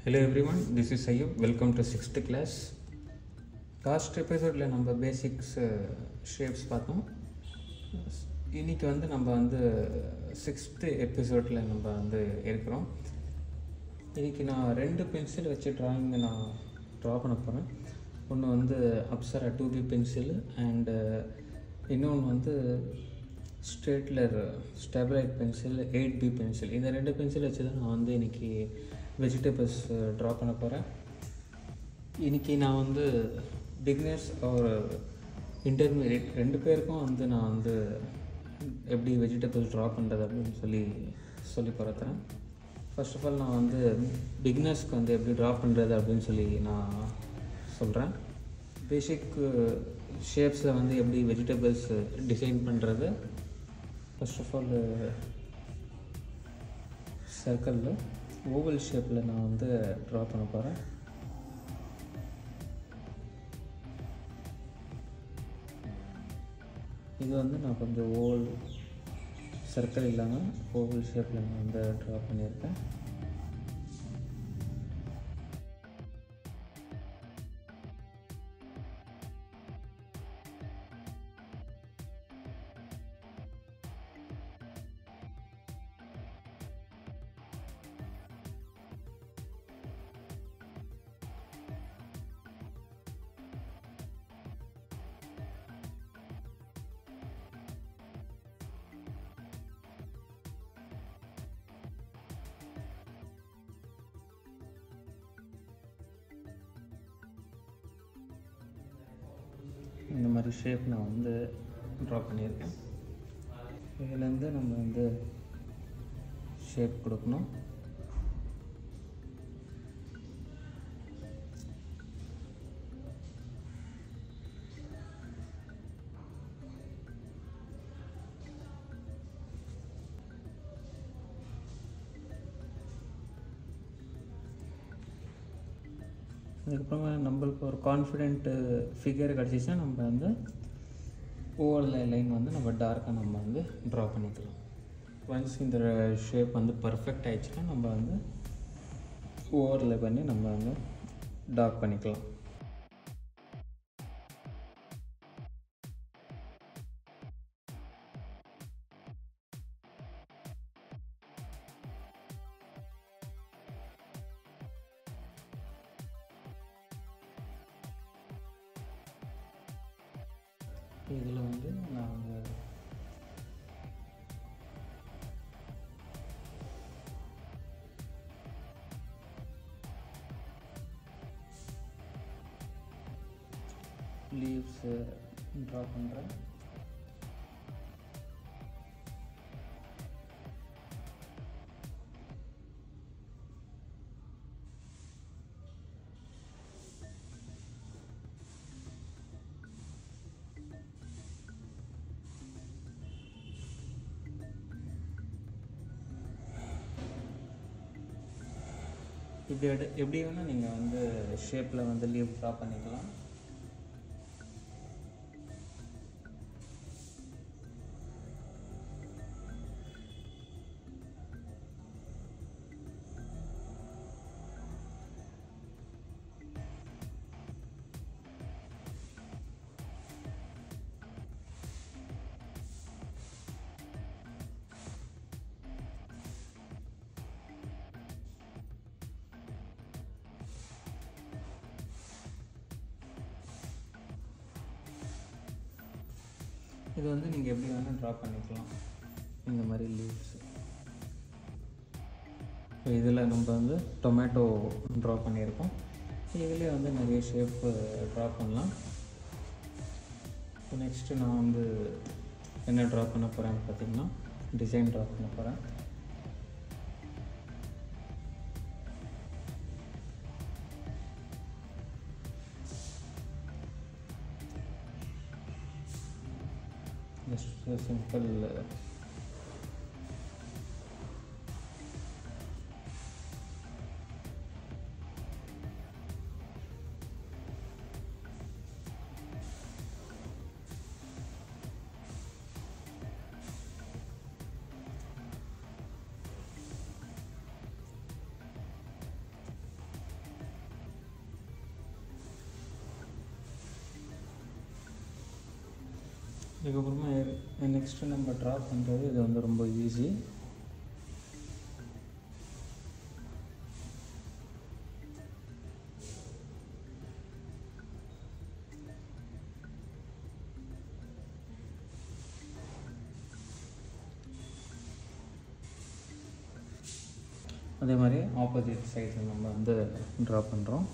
hello everyone this is ஐயப் welcome to sixth class last எபிசோடில் நம்ம basics shapes பார்த்தோம் இன்னைக்கு வந்து நம்ம வந்து சிக்ஸ்த்து எபிசோடில் நம்ம வந்து இருக்கிறோம் இன்னைக்கு நான் ரெண்டு பென்சில் வச்சு ட்ராயிங்கை நான் ட்ரா பண்ண போகிறேன் ஒன்று வந்து Apsara two B pencil and இன்னொன்று வந்து ஸ்ட்ரேட்லர் ஸ்டெபிலைட் பென்சில் எயிட் பி பென்சில் இந்த ரெண்டு பென்சில் வச்சு தான் நான் வந்து இன்றைக்கி வெஜிடபிள்ஸ் ட்ரா பண்ண போகிறேன் இன்றைக்கி நான் வந்து பிக்னஸ் ஒரு இன்டர்மீடியட் ரெண்டு பேருக்கும் வந்து நான் வந்து எப்படி வெஜிடபிள்ஸ் ட்ரா பண்ணுறது அப்படின்னு சொல்லி சொல்லி போகிறேன் ஃபர்ஸ்ட் ஆஃப் ஆல் நான் வந்து பிக்னஸ்க்கு வந்து எப்படி ட்ரா பண்ணுறது அப்படின்னு சொல்லி நான் சொல்கிறேன் பேசிக் ஷேப்ஸில் வந்து எப்படி வெஜிடபிள்ஸ் டிசைன் பண்ணுறது ஃபர்ஸ்ட் ஆஃப் ஆல் சர்க்கிளில் ஓவல் ஷேப்பில் நான் வந்து ட்ரா பண்ண போகிறேன் இது வந்து நான் கொஞ்சம் ஓவல் சர்க்கிள் இல்லாமல் ஓவல் ஷேப்பில் நான் வந்து ட்ரா பண்ணியிருக்கேன் இந்த மாதிரி ஷேப் நான் வந்து ட்ரா பண்ணியிருக்கேன் இதுலேருந்து நம்ம வந்து ஷேப் கொடுக்கணும் அதுக்கப்புறமா நம்மளுக்கு ஒரு கான்ஃபிடென்ட்டு ஃபிகர் கிடச்சிச்சின்னா நம்ம வந்து ஓவல் லைன் வந்து நம்ம டார்க்காக நம்ம வந்து ட்ரா பண்ணிக்கலாம் ஒன்ஸ் இந்த ஷேப் வந்து பர்ஃபெக்ட் ஆயிடுச்சுன்னா நம்ம வந்து ஓவரில் பண்ணி நம்ம வந்து டார்க் பண்ணிக்கலாம் இதில் வந்து நாங்கள் லீவ்ஸு ட்ரா பண்ணுறேன் இப்படி எடு எப்படி வேணால் நீங்கள் வந்து ஷேப்பில் வந்து லீவ் ட்ரா பண்ணிக்கலாம் இது வந்து நீங்கள் எப்படி வேணால் ட்ரா பண்ணிக்கலாம் இந்த மாதிரி லீவ்ஸ் இதில் நம்ம வந்து டொமேட்டோ ட்ரா பண்ணியிருக்கோம் இதிலே வந்து நிறைய ஷேப் ட்ரா பண்ணலாம் நெக்ஸ்ட்டு நான் வந்து என்ன ட்ரா பண்ண போகிறேன்னு பார்த்தீங்கன்னா டிசைன் ட்ரா பண்ண போகிறேன் just a simple uh, இதுக்கப்புறமா நெக்ஸ்ட்டு நம்ம ட்ரா பண்ணுறது இது வந்து ரொம்ப ஈஸி அதே மாதிரி ஆப்போசிட் சைடில் நம்ம வந்து ட்ரா பண்ணுறோம்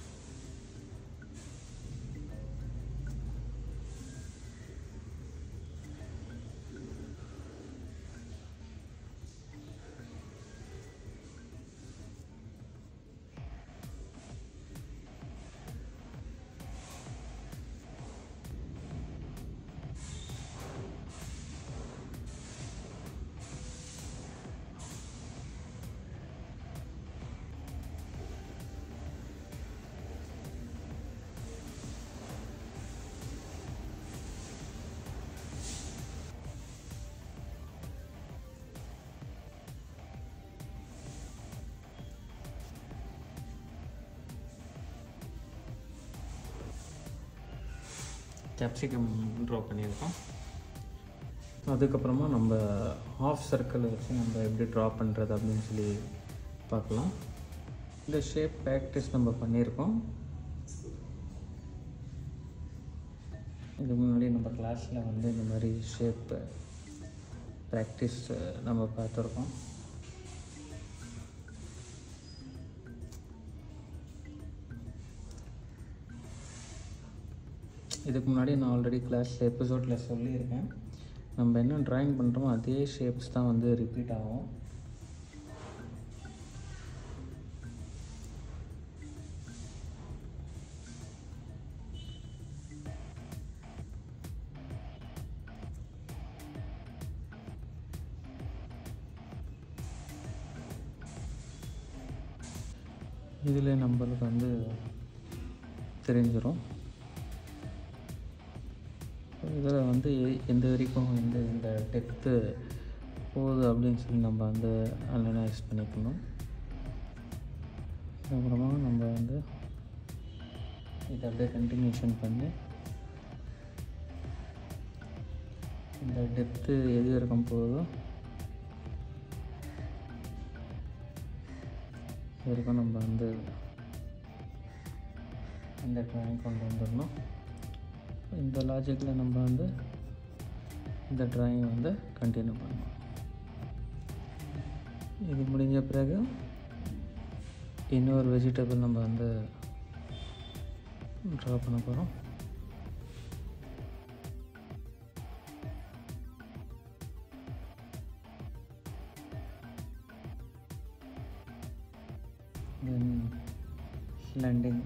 கேப்சிகம் ட்ரா பண்ணியிருக்கோம் அதுக்கப்புறமா நம்ம ஹாஃப் சர்க்கிள் வச்சு நம்ம எப்படி ட்ரா பண்ணுறது அப்படின்னு சொல்லி பார்க்கலாம் இந்த ஷேப் ப்ராக்டிஸ் நம்ம பண்ணியிருக்கோம் இதுக்கு முன்னாடி நம்ம கிளாஸில் வந்து இந்த மாதிரி ஷேப் ப்ராக்டிஸ் நம்ம பார்த்துருக்கோம் இதுக்கு முன்னாடி நான் ஆல்ரெடி கிளாஸில் எபிசோடில் சொல்லியிருக்கேன் நம்ம என்ன ட்ராயிங் பண்ணுறோமோ அதே ஷேப்ஸ் தான் வந்து ரிப்பீட் ஆகும் இதில் நம்மளுக்கு வந்து தெரிஞ்சிடும் இதில் வந்து எ- எந்த வரைக்கும் வந்து இந்த டெப்த்து போகுது அப்படின்னு சொல்லி நம்ம வந்து அனலைஸ் பண்ணிக்கணும் அப்புறமா நம்ம வந்து இதை அப்படியே கண்டினியூஷன் பண்ணி இந்த டெப்த்து எது வரைக்கும் போகுதோ இது வரைக்கும் நம்ம வந்து இந்த ட்ராயிங் கொண்டு வந்துடணும் இந்த லாஜிக்கில் நம்ம வந்து இந்த ட்ராயிங் வந்து கண்டினியூ பண்ணணும் இது முடிஞ்ச பிறகு இன்னொரு வெஜிடபிள் நம்ம வந்து ட்ரா பண்ண போகிறோம் தென் லேண்டிங்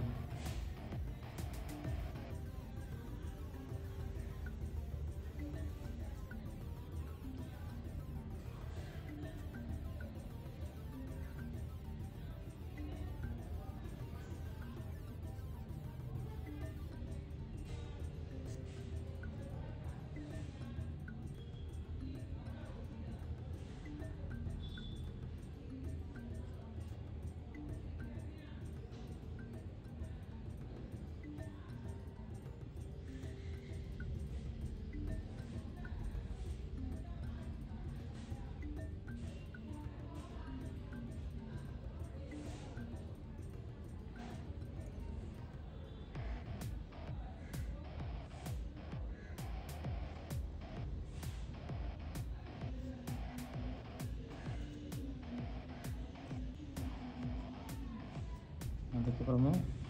அதுக்கப்புறமா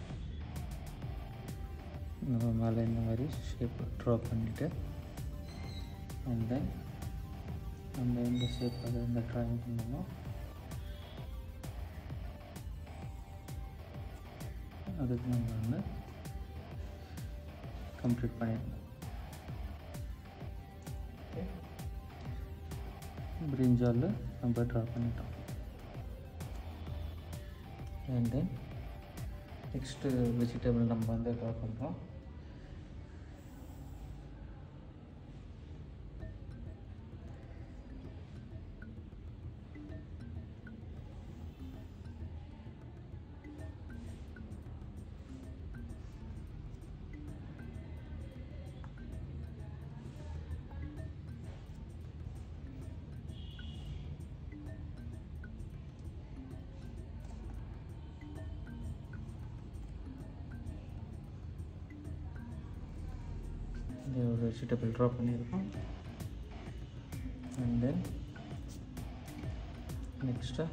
நம்ம மேலே இந்த மாதிரி ஷேப் ட்ரா பண்ணிவிட்டு அண்ட் தென் நம்ம எந்த ஷேப் அதை இந்த ட்ராயிங் பண்ணோமோ அதுக்கு நம்ம வந்து கம்ப்ளீட் பண்ணிடணும் பிரிஞ்சால் நம்ம ட்ரா பண்ணிட்டோம் அண்ட் தென் நெக்ஸ்ட்டு வெஜிடபிள் நம்ம வந்து ட்ரா பண்ணுறோம் வெஜிடபிள் ட்ரா பண்ணியிருக்கோம் அண்ட் தென் நெக்ஸ்ட்டாக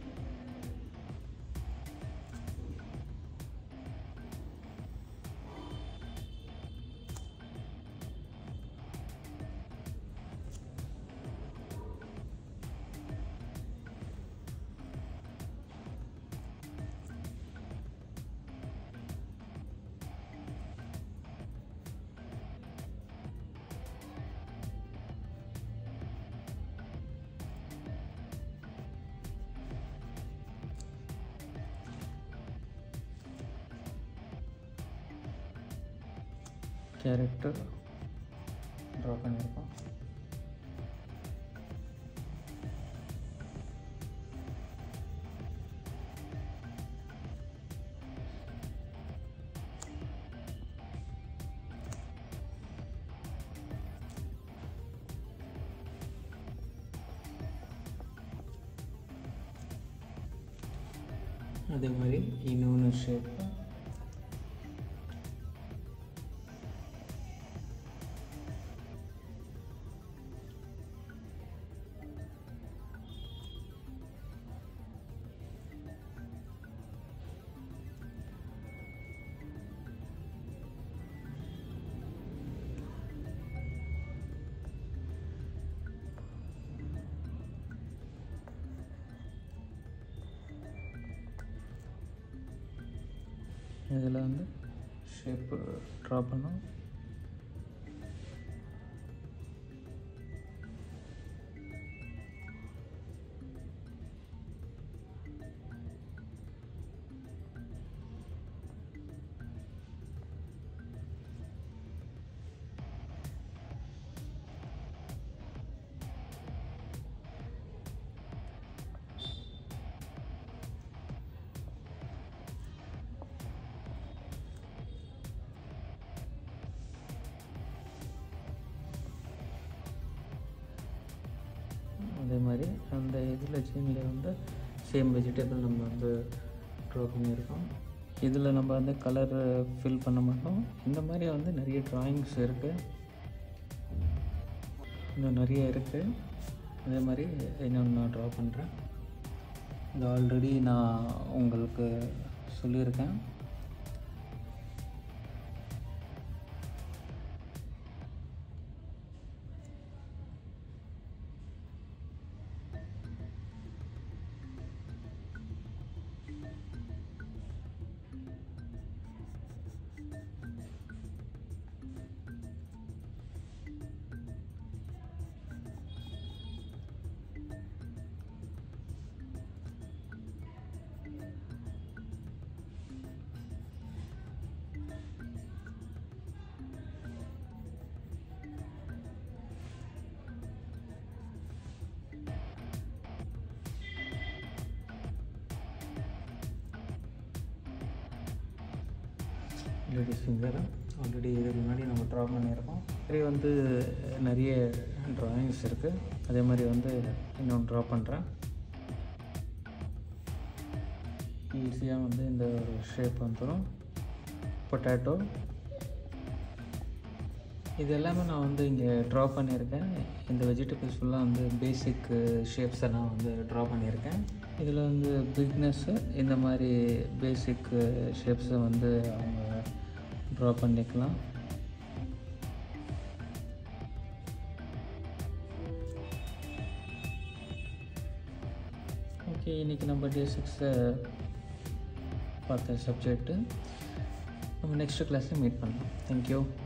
கேரக்டர் ட்ரா பண்ணியிருக்கோம் அதே மாதிரி இன்னொன்று ஷேப் இதில் வந்து ஷேப்பு ட்ரா பண்ணோம் அதே மாதிரி அந்த இதில் செயினில் வந்து சேம் வெஜிடபிள் நம்ம வந்து ட்ரா பண்ணியிருக்கோம் இதில் நம்ம வந்து கலர் ஃபில் பண்ண மாட்டோம் இந்த மாதிரி வந்து நிறைய ட்ராயிங்ஸ் இருக்குது இன்னும் நிறைய இருக்குது அதே மாதிரி இன்னொன்று நான் ட்ரா பண்ணுறேன் இது ஆல்ரெடி நான் உங்களுக்கு சொல்லியிருக்கேன் லேடிஸ் ஃபிங்கர் ஆல்ரெடி இதுக்கு முன்னாடி நம்ம ட்ரா பண்ணியிருக்கோம் இதே வந்து நிறைய ட்ராயிங்ஸ் இருக்குது அதே மாதிரி வந்து இன்னொன்று ட்ரா பண்ணுறேன் ஈஸியாக வந்து இந்த ஒரு ஷேப் வந்துடும் பொட்டேட்டோ இது எல்லாமே நான் வந்து இங்கே ட்ரா பண்ணியிருக்கேன் இந்த வெஜிடபிள்ஸ் ஃபுல்லாக வந்து பேசிக் ஷேப்ஸை நான் வந்து ட்ரா பண்ணியிருக்கேன் இதில் வந்து பிக்னஸ்ஸு இந்த மாதிரி பேசிக் ஷேப்ஸை வந்து அவங்க ட்ரா பண்ணிக்கலாம் ஓகே இன்றைக்கி நம்ம டே சிக்ஸை பார்த்த சப்ஜெக்ட்டு நம்ம நெக்ஸ்ட் கிளாஸில் மீட் பண்ணலாம் தேங்க்யூ